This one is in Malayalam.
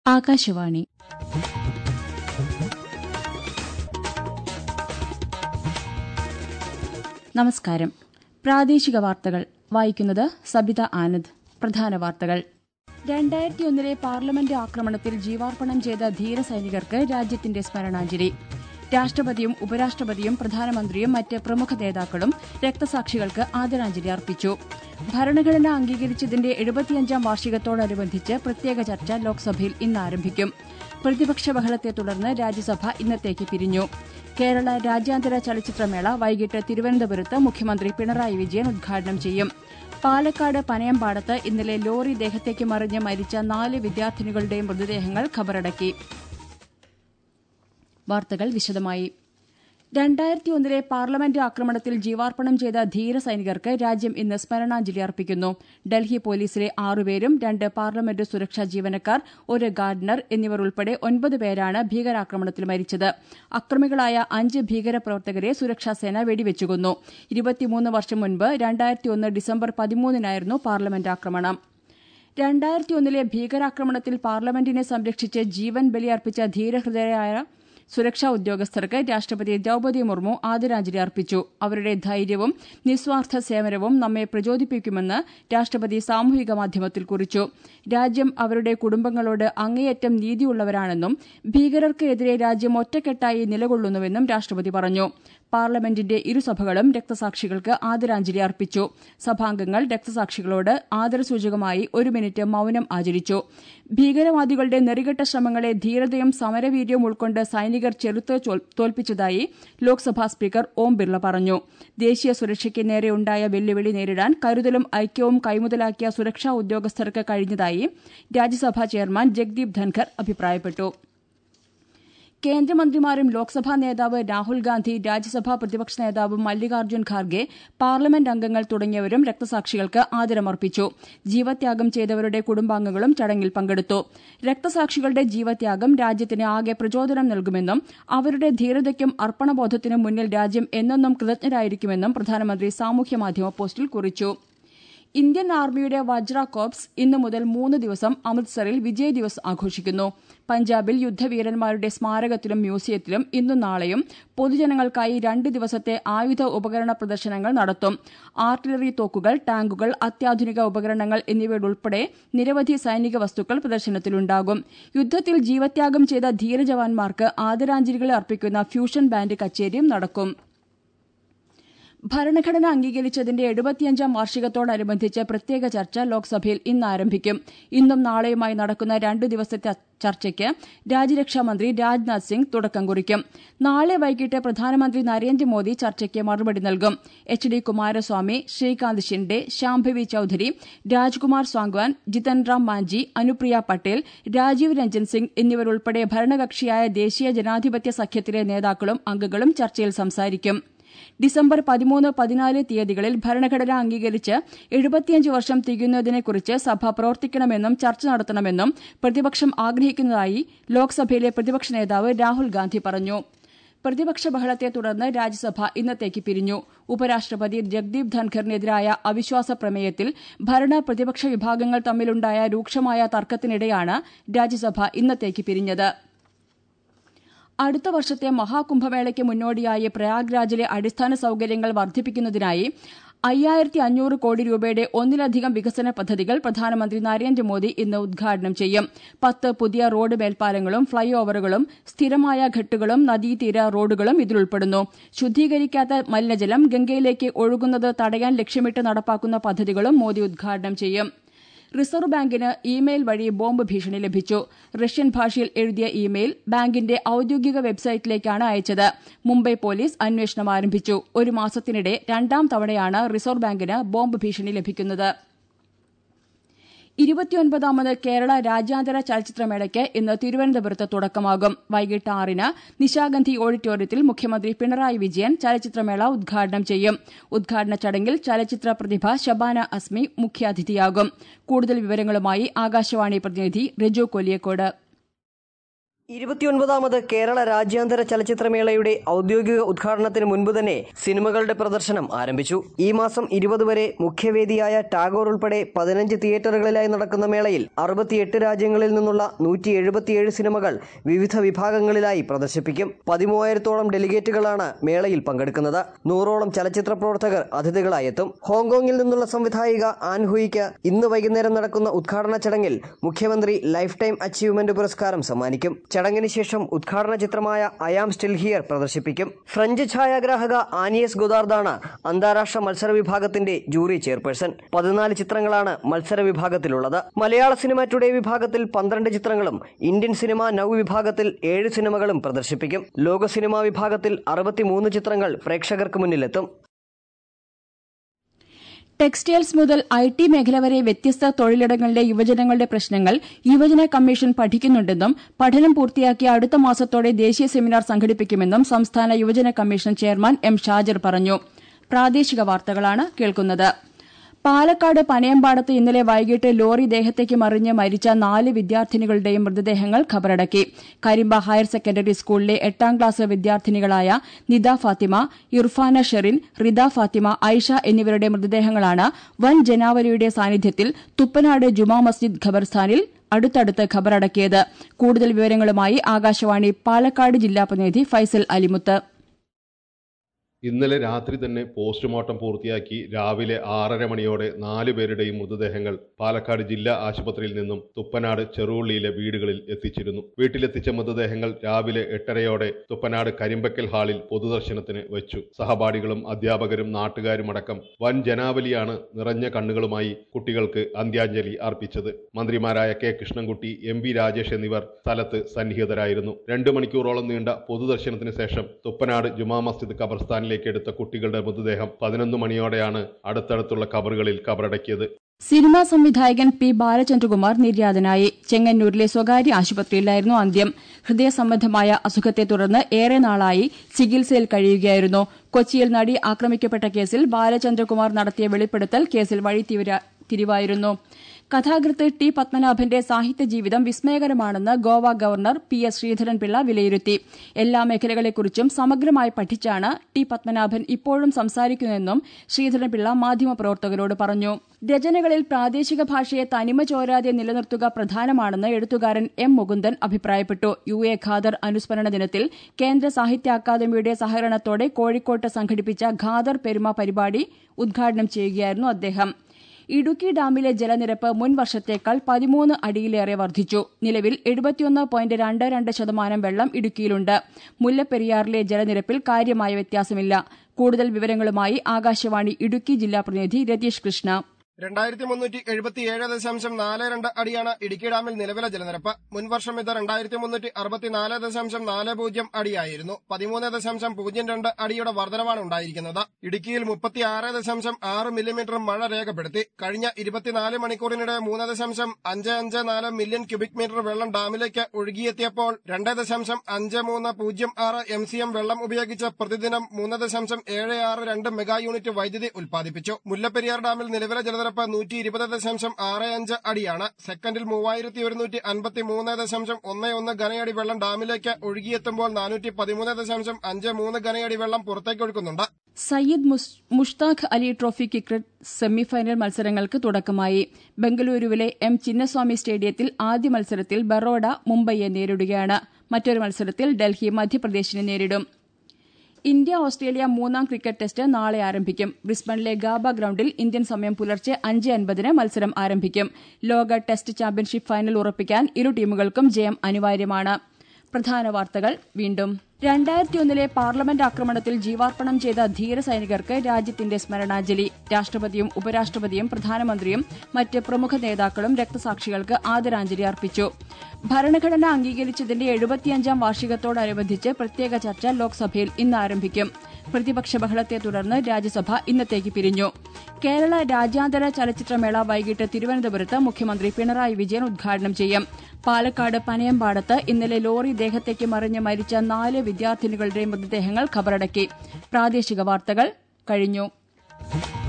ആകാശവാണി നമസ്കാരം പ്രാദേശിക വാർത്തകൾ വായിക്കുന്നത് സബിത ആനന്ദ് പ്രധാന വാർത്തകൾ രണ്ടായിരത്തി ഒന്നിലെ പാർലമെന്റ് ആക്രമണത്തിൽ ജീവാർപ്പണം ചെയ്ത ധീരസൈനികർക്ക് രാജ്യത്തിന്റെ സ്മരണാഞ്ജലി രാഷ്ട്രപതിയും ഉപരാഷ്ട്രപതിയും പ്രധാനമന്ത്രിയും മറ്റ് പ്രമുഖ നേതാക്കളും രക്തസാക്ഷികൾക്ക് ആദരാഞ്ജലി അർപ്പിച്ചു ഭരണഘടന അംഗീകരിച്ചതിന്റെ എഴുപത്തിയഞ്ചാം വാർഷികത്തോടനുബന്ധിച്ച് പ്രത്യേക ചർച്ച ലോക്സഭയിൽ ഇന്ന് ആരംഭിക്കും പ്രതിപക്ഷ ബഹളത്തെ തുടർന്ന് രാജ്യസഭ ഇന്നത്തേക്ക് പിരിഞ്ഞു കേരള രാജ്യാന്തര ചലച്ചിത്രമേള വൈകിട്ട് തിരുവനന്തപുരത്ത് മുഖ്യമന്ത്രി പിണറായി വിജയൻ ഉദ്ഘാടനം ചെയ്യും പാലക്കാട് പനയമ്പാടത്ത് ഇന്നലെ ലോറി ദേഹത്തേക്ക് മറിഞ്ഞ് മരിച്ച നാല് വിദ്യാർത്ഥിനികളുടെയും മൃതദേഹങ്ങൾ ഖബറടക്കി വാർത്തകൾ വിശദമായി രണ്ടായിരത്തി ഒന്നിലെ പാർലമെന്റ് ആക്രമണത്തിൽ ജീവാർപ്പണം ചെയ്ത ധീര സൈനികർക്ക് രാജ്യം ഇന്ന് സ്മരണാഞ്ജലി അർപ്പിക്കുന്നു ഡൽഹി പോലീസിലെ ആറുപേരും രണ്ട് പാർലമെന്റ് സുരക്ഷാ ജീവനക്കാർ ഒരു ഗാർഡനർ എന്നിവർ ഉൾപ്പെടെ ഒൻപത് പേരാണ് ഭീകരാക്രമണത്തിൽ മരിച്ചത് അക്രമികളായ അഞ്ച് ഭീകരപ്രവർത്തകരെ സുരക്ഷാസേന വെടിവെച്ചുകൊന്നു ഇരുപത്തിമൂന്ന് വർഷം മുൻപ് രണ്ടായിരത്തി ഒന്ന് ഡിസംബർ പതിമൂന്നിനായിരുന്നു പാർലമെന്റ് ആക്രമണം രണ്ടായിരത്തി ഒന്നിലെ ഭീകരാക്രമണത്തിൽ പാർലമെന്റിനെ സംരക്ഷിച്ച് ജീവൻ ബലിയർപ്പിച്ച ധീരഹൃദയരായ സുരക്ഷാ ഉദ്യോഗസ്ഥർക്ക് രാഷ്ട്രപതി ദ്രൌപതി മുർമു ആദരാഞ്ജലി അർപ്പിച്ചു അവരുടെ ധൈര്യവും നിസ്വാർത്ഥ സേവനവും നമ്മെ പ്രചോദിപ്പിക്കുമെന്ന് രാഷ്ട്രപതി സാമൂഹിക മാധ്യമത്തിൽ കുറിച്ചു രാജ്യം അവരുടെ കുടുംബങ്ങളോട് അങ്ങേയറ്റം നീതിയുള്ളവരാണെന്നും ഭീകരർക്കെതിരെ രാജ്യം ഒറ്റക്കെട്ടായി നിലകൊള്ളുന്നുവെന്നും രാഷ്ട്രപതി പറഞ്ഞു പാർലമെന്റിന്റെ ഇരുസഭകളും രക്തസാക്ഷികൾക്ക് ആദരാഞ്ജലി അർപ്പിച്ചു സഭാംഗങ്ങൾ രക്തസാക്ഷികളോട് ആദരസൂചകമായി ഒരു മിനിറ്റ് മൌനം ആചരിച്ചു ഭീകരവാദികളുടെ നെറികെട്ട ശ്രമങ്ങളെ ധീരതയും സമരവീര്യവും ഉൾക്കൊണ്ട് സൈനികർ ചെറുത്ത് തോൽപ്പിച്ചതായി ലോക്സഭാ സ്പീക്കർ ഓം ബിർള പറഞ്ഞു ദേശീയ സുരക്ഷയ്ക്ക് നേരെയുണ്ടായ വെല്ലുവിളി നേരിടാൻ കരുതലും ഐക്യവും കൈമുതലാക്കിയ സുരക്ഷാ ഉദ്യോഗസ്ഥർക്ക് കഴിഞ്ഞതായി രാജ്യസഭാ ചെയർമാൻ ജഗ്ദീപ് ധൻഖർ അഭിപ്രായപ്പെട്ടു കേന്ദ്രമന്ത്രിമാരും ലോക്സഭാ നേതാവ് രാഹുൽ ഗാന്ധി രാജ്യസഭാ പ്രതിപക്ഷ നേതാവ് മല്ലികാർജ്ജുൻ ഖാർഗെ പാർലമെന്റ് അംഗങ്ങൾ തുടങ്ങിയവരും രക്തസാക്ഷികൾക്ക് ആദരമർപ്പിച്ചു ജീവത്യാഗം ചെയ്തവരുടെ കുടുംബാംഗങ്ങളും ചടങ്ങിൽ പങ്കെടുത്തു രക്തസാക്ഷികളുടെ ജീവത്യാഗം രാജ്യത്തിന് ആകെ പ്രചോദനം നൽകുമെന്നും അവരുടെ ധീരതയ്ക്കും അർപ്പണബോധത്തിനും മുന്നിൽ രാജ്യം എന്നെന്നും കൃതജ്ഞരായിരിക്കുമെന്നും പ്രധാനമന്ത്രി സാമൂഹ്യമാധ്യമ പോസ്റ്റിൽ കുറിച്ചു ഇന്ത്യൻ ആർമിയുടെ വജ്ര കോപ്സ് ഇന്നു മുതൽ മൂന്ന് ദിവസം അമൃത്സറിൽ വിജയ് ദിവസ് ആഘോഷിക്കുന്നു പഞ്ചാബിൽ യുദ്ധവീരന്മാരുടെ സ്മാരകത്തിലും മ്യൂസിയത്തിലും ഇന്നും നാളെയും പൊതുജനങ്ങൾക്കായി രണ്ട് ദിവസത്തെ ആയുധ ഉപകരണ പ്രദർശനങ്ങൾ നടത്തും ആർട്ടിലറി തോക്കുകൾ ടാങ്കുകൾ അത്യാധുനിക ഉപകരണങ്ങൾ എന്നിവയുൾപ്പെടെ നിരവധി സൈനിക വസ്തുക്കൾ പ്രദർശനത്തിലുണ്ടാകും യുദ്ധത്തിൽ ജീവത്യാഗം ചെയ്ത ധീരജവാന്മാർക്ക് ആദരാഞ്ജലികൾ അർപ്പിക്കുന്ന ഫ്യൂഷൻ ബാൻഡ് കച്ചേരിയും നടക്കും ഭരണഘടന അംഗീകരിച്ചതിന്റെ എഴുപത്തിയഞ്ചാം വാർഷികത്തോടനുബന്ധിച്ച് പ്രത്യേക ചർച്ച ലോക്സഭയിൽ ഇന്ന് ആരംഭിക്കും ഇന്നും നാളെയുമായി നടക്കുന്ന രണ്ടു ദിവസത്തെ ചർച്ചയ്ക്ക് രാജ്യരക്ഷാമന്ത്രി രാജ്നാഥ് സിംഗ് തുടക്കം കുറിക്കും നാളെ വൈകിട്ട് പ്രധാനമന്ത്രി നരേന്ദ്രമോദി ചർച്ചയ്ക്ക് മറുപടി നൽകും എച്ച് ഡി കുമാരസ്വാമി ശ്രീകാന്ത് ഷിൻഡെ ശാംഭവി ചൌധരി രാജ്കുമാർ സ്വാങ്വാൻ ജിതൻ റാം മാഞ്ചി അനുപ്രിയ പട്ടേൽ രാജീവ് രഞ്ജൻ സിംഗ് എന്നിവരുൾപ്പെടെ ഭരണകക്ഷിയായ ദേശീയ ജനാധിപത്യ സഖ്യത്തിലെ നേതാക്കളും അംഗങ്ങളും ചർച്ചയിൽ സംസാരിക്കും ഡിസംബർ പതിമൂന്ന് പതിനാല് തീയതികളിൽ ഭരണഘടന അംഗീകരിച്ച് എഴുപത്തിയഞ്ച് വർഷം തികയുന്നതിനെക്കുറിച്ച് സഭ പ്രവർത്തിക്കണമെന്നും ചർച്ച നടത്തണമെന്നും പ്രതിപക്ഷം ആഗ്രഹിക്കുന്നതായി ലോക്സഭയിലെ പ്രതിപക്ഷ നേതാവ് രാഹുൽ ഗാന്ധി പറഞ്ഞു പ്രതിപക്ഷ ബഹളത്തെ തുടർന്ന് രാജ്യസഭ ഇന്നത്തേക്ക് പിരിഞ്ഞു ഉപരാഷ്ട്രപതി ജഗ്ദീപ് ധൻഖറിനെതിരായ അവിശ്വാസ പ്രമേയത്തിൽ ഭരണ പ്രതിപക്ഷ വിഭാഗങ്ങൾ തമ്മിലുണ്ടായ രൂക്ഷമായ തർക്കത്തിനിടെയാണ് രാജ്യസഭ ഇന്നത്തേക്ക് പിരിഞ്ഞത് അടുത്ത വർഷത്തെ മഹാകുംഭമേളയ്ക്ക് മുന്നോടിയായി പ്രയാഗ്രാജിലെ അടിസ്ഥാന സൌകര്യങ്ങൾ വർദ്ധിപ്പിക്കുന്നതിനായി അയ്യായിരത്തി അഞ്ഞൂറ് കോടി രൂപയുടെ ഒന്നിലധികം വികസന പദ്ധതികൾ പ്രധാനമന്ത്രി നരേന്ദ്രമോദി ഇന്ന് ഉദ്ഘാടനം ചെയ്യും പത്ത് പുതിയ റോഡ് മേൽപ്പാലങ്ങളും ഫ്ളൈ ഓവറുകളും സ്ഥിരമായ ഘട്ടുകളും നദീതീര റോഡുകളും ഇതിലുൾപ്പെടുന്നു ശുദ്ധീകരിക്കാത്ത മലിനജലം ഗംഗയിലേക്ക് ഒഴുകുന്നത് തടയാൻ ലക്ഷ്യമിട്ട് നടപ്പാക്കുന്ന പദ്ധതികളും മോദി ഉദ്ഘാടനം ചെയ്യും റിസർവ് ബാങ്കിന് ഇമെയിൽ വഴി ബോംബ് ഭീഷണി ലഭിച്ചു റഷ്യൻ ഭാഷയിൽ എഴുതിയ ഇമെയിൽ ബാങ്കിന്റെ ഔദ്യോഗിക വെബ്സൈറ്റിലേക്കാണ് അയച്ചത് മുംബൈ പോലീസ് അന്വേഷണം ആരംഭിച്ചു ഒരു മാസത്തിനിടെ രണ്ടാം തവണയാണ് റിസർവ് ബാങ്കിന് ബോംബ് ഭീഷണി ലഭിക്കുന്നത് ഇരുപത്തിയൊൻപതാമത് കേരള രാജ്യാന്തര ചലച്ചിത്രമേളയ്ക്ക് ഇന്ന് തിരുവനന്തപുരത്ത് തുടക്കമാകും വൈകിട്ട് ആറിന് നിശാഗന്ധി ഓഡിറ്റോറിയത്തിൽ മുഖ്യമന്ത്രി പിണറായി വിജയൻ ചലച്ചിത്രമേള ഉദ്ഘാടനം ചെയ്യും ഉദ്ഘാടന ചടങ്ങിൽ ചലച്ചിത്ര പ്രതിഭ ശബാന അസ്മി മുഖ്യാതിഥിയാകും കൂടുതൽ വിവരങ്ങളുമായി ആകാശവാണി പ്രതിനിധി റിജു കൊലിയക്കോട് ഇരുപത്തിയൊൻപതാമത് കേരള രാജ്യാന്തര ചലച്ചിത്രമേളയുടെ ഔദ്യോഗിക ഉദ്ഘാടനത്തിന് മുൻപ് തന്നെ സിനിമകളുടെ പ്രദർശനം ആരംഭിച്ചു ഈ മാസം ഇരുപത് വരെ മുഖ്യവേദിയായ ടാഗോർ ഉൾപ്പെടെ പതിനഞ്ച് തിയേറ്ററുകളിലായി നടക്കുന്ന മേളയിൽ അറുപത്തിയെട്ട് രാജ്യങ്ങളിൽ നിന്നുള്ള നൂറ്റി എഴുപത്തിയേഴ് സിനിമകൾ വിവിധ വിഭാഗങ്ങളിലായി പ്രദർശിപ്പിക്കും പതിമൂവായിരത്തോളം ഡെലിഗേറ്റുകളാണ് മേളയിൽ പങ്കെടുക്കുന്നത് നൂറോളം ചലച്ചിത്ര പ്രവർത്തകർ അതിഥികളായി എത്തും ഹോങ്കോങ്ങിൽ നിന്നുള്ള സംവിധായിക ആൻ ഹുയിക്ക് ഇന്ന് വൈകുന്നേരം നടക്കുന്ന ഉദ്ഘാടന ചടങ്ങിൽ മുഖ്യമന്ത്രി ലൈഫ് ടൈം അച്ചീവ്മെന്റ് പുരസ്കാരം സമ്മാനിക്കും ചടങ്ങിന് ശേഷം ഉദ്ഘാടന ചിത്രമായ ഐ ആം സ്റ്റിൽ ഹിയർ പ്രദർശിപ്പിക്കും ഫ്രഞ്ച് ഛായാഗ്രാഹക ആനിയസ് ഗുദാർദാണ് അന്താരാഷ്ട്ര മത്സര വിഭാഗത്തിന്റെ ജൂറി ചെയർപേഴ്സൺ പതിനാല് ചിത്രങ്ങളാണ് മത്സര വിഭാഗത്തിലുള്ളത് മലയാള സിനിമ ടുഡേ വിഭാഗത്തിൽ പന്ത്രണ്ട് ചിത്രങ്ങളും ഇന്ത്യൻ സിനിമ നൗ വിഭാഗത്തിൽ ഏഴ് സിനിമകളും പ്രദർശിപ്പിക്കും ലോക സിനിമാ വിഭാഗത്തിൽ അറുപത്തിമൂന്ന് ചിത്രങ്ങൾ പ്രേക്ഷകർക്ക് മുന്നിലെത്തും ടെക്സ്റ്റൈൽസ് മുതൽ ഐ ടി മേഖല വരെ വ്യത്യസ്ത തൊഴിലിടങ്ങളിലെ യുവജനങ്ങളുടെ പ്രശ്നങ്ങൾ യുവജന കമ്മീഷൻ പഠിക്കുന്നുണ്ടെന്നും പഠനം പൂർത്തിയാക്കിയ അടുത്ത മാസത്തോടെ ദേശീയ സെമിനാർ സംഘടിപ്പിക്കുമെന്നും സംസ്ഥാന യുവജന കമ്മീഷൻ ചെയർമാൻ എം ഷാജർ പറഞ്ഞു പ്രാദേശിക വാർത്തകളാണ് കേൾക്കുന്നത് പാലക്കാട് പനയമ്പാടത്ത് ഇന്നലെ വൈകിട്ട് ലോറി ദേഹത്തേക്ക് മറിഞ്ഞ് മരിച്ച നാല് വിദ്യാർത്ഥിനികളുടെയും മൃതദേഹങ്ങൾ ഖബറടക്കി കരിമ്പ ഹയർ സെക്കൻഡറി സ്കൂളിലെ എട്ടാം ക്ലാസ് വിദ്യാർത്ഥിനികളായ നിദ ഫാത്തിമ ഇർഫാന ഷെറിൻ റിദ ഫാത്തിമ ഐഷ എന്നിവരുടെ മൃതദേഹങ്ങളാണ് വൻ ജനാവലിയുടെ സാന്നിധ്യത്തിൽ തുപ്പനാട് ജുമാ മസ്ജിദ് ഖബർസ്ഥാനിൽ അടുത്തടുത്ത് ഖബറടക്കിയത് കൂടുതൽ വിവരങ്ങളുമായി ആകാശവാണി പാലക്കാട് ജില്ലാ പ്രതിനിധി ഫൈസൽ അലിമുത്ത് ഇന്നലെ രാത്രി തന്നെ പോസ്റ്റ്മോർട്ടം പൂർത്തിയാക്കി രാവിലെ ആറര മണിയോടെ നാലു പേരുടെയും മൃതദേഹങ്ങൾ പാലക്കാട് ജില്ലാ ആശുപത്രിയിൽ നിന്നും തുപ്പനാട് ചെറുവള്ളിയിലെ വീടുകളിൽ എത്തിച്ചിരുന്നു വീട്ടിലെത്തിച്ച മൃതദേഹങ്ങൾ രാവിലെ എട്ടരയോടെ തുപ്പനാട് കരിമ്പക്കൽ ഹാളിൽ പൊതുദർശനത്തിന് വെച്ചു സഹപാഠികളും അധ്യാപകരും നാട്ടുകാരും അടക്കം വൻ ജനാവലിയാണ് നിറഞ്ഞ കണ്ണുകളുമായി കുട്ടികൾക്ക് അന്ത്യാഞ്ജലി അർപ്പിച്ചത് മന്ത്രിമാരായ K Krishnankutty M V Rajesh എന്നിവർ സ്ഥലത്ത് സന്നിഹിതരായിരുന്നു രണ്ടു മണിക്കൂറോളം നീണ്ട പൊതുദർശനത്തിന് ശേഷം തുപ്പനാട് ജുമാ മസ്ജിദ് ഖബർസ്ഥാനിൽ ലേക്ക് എടുത്ത കുട്ടികളുടെ മൃതദേഹം പതിനൊന്ന് മണിയോടെയാണ് അടുത്തടുത്തുള്ള കബറുകളിൽ കബറടക്കിയത് സിനിമാ സംവിധായകൻ പി ബാലചന്ദ്രകുമാർ നിര്യാതനായി ചെങ്ങന്നൂരിലെ സ്വകാര്യ ആശുപത്രിയിലായിരുന്നു അന്ത്യം ഹൃദയ സംബന്ധമായ അസുഖത്തെ തുടർന്ന് ഏറെ നാളായി ചികിത്സയിൽ കഴിയുകയായിരുന്നു കൊച്ചിയിൽ നടി ആക്രമിക്കപ്പെട്ട കേസിൽ ബാലചന്ദ്രകുമാർ നടത്തിയ വെളിപ്പെടുത്തൽ കേസിൽ വഴിത്തിരിവായിരുന്നു കഥാകൃത്ത് ടി പത്മനാഭന്റെ സാഹിത്യ ജീവിതം വിസ്മയകരമാണെന്ന് Goa governor P S Sreedharan Pillai വിലയിരുത്തി എല്ലാ മേഖലകളെക്കുറിച്ചും സമഗ്രമായി പഠിച്ചാണ് ടി പത്മനാഭൻ ഇപ്പോഴും സംസാരിക്കുന്നതെന്നും ശ്രീധരൻപിള്ള മാധ്യമപ്രവർത്തകരോട് പറഞ്ഞു രചനകളിൽ പ്രാദേശിക ഭാഷയെ തനിമ ചോരാതെ നിലനിർത്തുക പ്രധാനമാണെന്ന് എഴുത്തുകാരൻ എം മുകുന്ദൻ അഭിപ്രായപ്പെട്ടു യു എ ഖാദർ അനുസ്മരണ ദിനത്തിൽ കേന്ദ്ര സാഹിത്യ അക്കാദമിയുടെ സഹകരണത്തോടെ കോഴിക്കോട്ട് സംഘടിപ്പിച്ച ഖാദർ പെരുമ പരിപാടി ഉദ്ഘാടനം ചെയ്യുകയായിരുന്നു അദ്ദേഹം ഇടുക്കി ഡാമിലെ ജലനിരപ്പ് മുൻ വർഷത്തേക്കാൾ പതിമൂന്ന് അടിയിലേറെ വർദ്ധിച്ചു നിലവിൽ എഴുപത്തിയൊന്ന് പോയിന്റ് രണ്ട് രണ്ട് ശതമാനം വെള്ളം ഇടുക്കിയിലുണ്ട് മുല്ലപ്പെരിയാറിലെ ജലനിരപ്പിൽ കാര്യമായ വ്യത്യാസമില്ല കൂടുതൽ വിവരങ്ങളുമായി ആകാശവാണി ഇടുക്കി ജില്ലാ പ്രതിനിധി രതീഷ് കൃഷ്ണ രണ്ടായിരത്തി മുന്നൂറ്റി എഴുപത്തിയേഴ് ദശാംശം നാല് രണ്ട് അടിയാണ് ഇടുക്കി ഡാമിൽ നിലവിലെ ജലനിരപ്പ് മുൻവർഷം ഇത് രണ്ടായിരത്തി മുന്നൂറ്റി അറുപത്തിനാല് ദശാംശം നാല് പൂജ്യം അടിയായിരുന്നു പതിമൂന്ന് ദശാംശം പൂജ്യം രണ്ട് അടിയുടെ വർധനവാണ് ഉണ്ടായിരിക്കുന്നത് ഇടുക്കിയിൽ മുപ്പത്തിയാറ് ദശാംശം ആറ് മില്ലിമീറ്റർ മഴ രേഖപ്പെടുത്തി കഴിഞ്ഞ ഇരുപത്തിനാല് മണിക്കൂറിനിടെ മൂന്ന് ദശാംശം അഞ്ച് അഞ്ച് നാല് മില്യൺ ക്യൂബിക് മീറ്റർ വെള്ളം ഡാമിലേക്ക് ഒഴുകിയെത്തിയപ്പോൾ രണ്ട് ദശാംശം അഞ്ച് മൂന്ന് പൂജ്യം ആറ് എം സി എം വെള്ളം ഉപയോഗിച്ച് പ്രതിദിനം മൂന്ന് ദശാംശം ഏഴ് ആറ് രണ്ട് മെഗാ യൂണിറ്റ് വൈദ്യുതി ഉൽപ്പാദിപ്പിച്ചു മുല്ലപ്പെരിയാർ ഡാമിൽ നിലവിലെ ജലനിരപ്പ് നൂറ്റി ഇരുപത് ദശാംശം ആറ് അഞ്ച് അടിയാണ് സെക്കൻഡിൽ മൂവായിരത്തി ഒരുന്നൂറ്റി അൻപത്തി മൂന്ന് ദശാംശം ഒന്ന് ഒന്ന് ഘനയടി വെള്ളം ഡാമിലേക്ക് ഒഴുകിയെത്തുമ്പോൾ നാനൂറ്റി പതിമൂന്ന് ദശാംശം അഞ്ച് മൂന്ന് ഘനയടി വെള്ളം പുറത്തേക്ക് ഒഴുക്കുന്നുണ്ട് Syed Mushtaq Ali trophy cricket semifinal മത്സരങ്ങൾക്ക് തുടക്കമായി ബംഗളൂരുവിലെ എം ചിന്നസ്വാമി സ്റ്റേഡിയത്തിൽ ആദ്യ മത്സരത്തിൽ ബറോഡ മുംബൈയെ നേരിടുകയാണ് മറ്റൊരു മത്സരത്തിൽ ഡൽഹി മധ്യപ്രദേശിനെ നേരിടും ഇന്ത്യ ഓസ്ട്രേലിയ മൂന്നാം ക്രിക്കറ്റ് ടെസ്റ്റ് നാളെ ആരംഭിക്കും ബ്രിസ്ബണിലെ ഗാബ ഗ്രൌണ്ടിൽ ഇന്ത്യൻ സമയം പുലർച്ചെ അഞ്ച് അൻപതിന് മത്സരം ആരംഭിക്കും ലോക ടെസ്റ്റ് ചാമ്പ്യൻഷിപ്പ് ഫൈനൽ ഉറപ്പിക്കാൻ ഇരു ടീമുകൾക്കും ജയം അനിവാര്യമാണ് പ്രധാന വാർത്തകൾ വീണ്ടും രണ്ടായിരത്തിയൊന്നിലെ പാർലമെന്റ് ആക്രമണത്തിൽ ജീവാർപ്പണം ചെയ്ത ധീര സൈനികർക്ക് രാജ്യത്തിന്റെ സ്മരണാഞ്ജലി രാഷ്ട്രപതിയും ഉപരാഷ്ട്രപതിയും പ്രധാനമന്ത്രിയും മറ്റ് പ്രമുഖ നേതാക്കളും രക്തസാക്ഷികൾക്ക് ആദരാഞ്ജലി അർപ്പിച്ചു ഭരണഘടന അംഗീകരിച്ചതിന്റെ എഴുപത്തിയഞ്ചാം വാർഷികത്തോടനുബന്ധിച്ച് പ്രത്യേക ചർച്ച ലോക്സഭയിൽ ഇന്ന് ആരംഭിക്കും പ്രതിപക്ഷ ബഹളത്തെ തുടർന്ന് രാജ്യസഭ ഇന്നത്തേക്ക് പിരിഞ്ഞു കേരള രാജ്യാന്തര ചലച്ചിത്രമേള വൈകിട്ട് തിരുവനന്തപുരത്ത് മുഖ്യമന്ത്രി പിണറായി വിജയൻ ഉദ്ഘാടനം ചെയ്യും പാലക്കാട് പനയമ്പാടത്ത് ഇന്നലെ ലോറി ദേഹത്തേക്ക് മറിഞ്ഞ് മരിച്ച നാല് വിദ്യാർത്ഥിനികളുടെ മൃതദേഹങ്ങൾ ഖബറടക്കി പ്രാദേശിക വാർത്തകൾ കഴിഞ്ഞു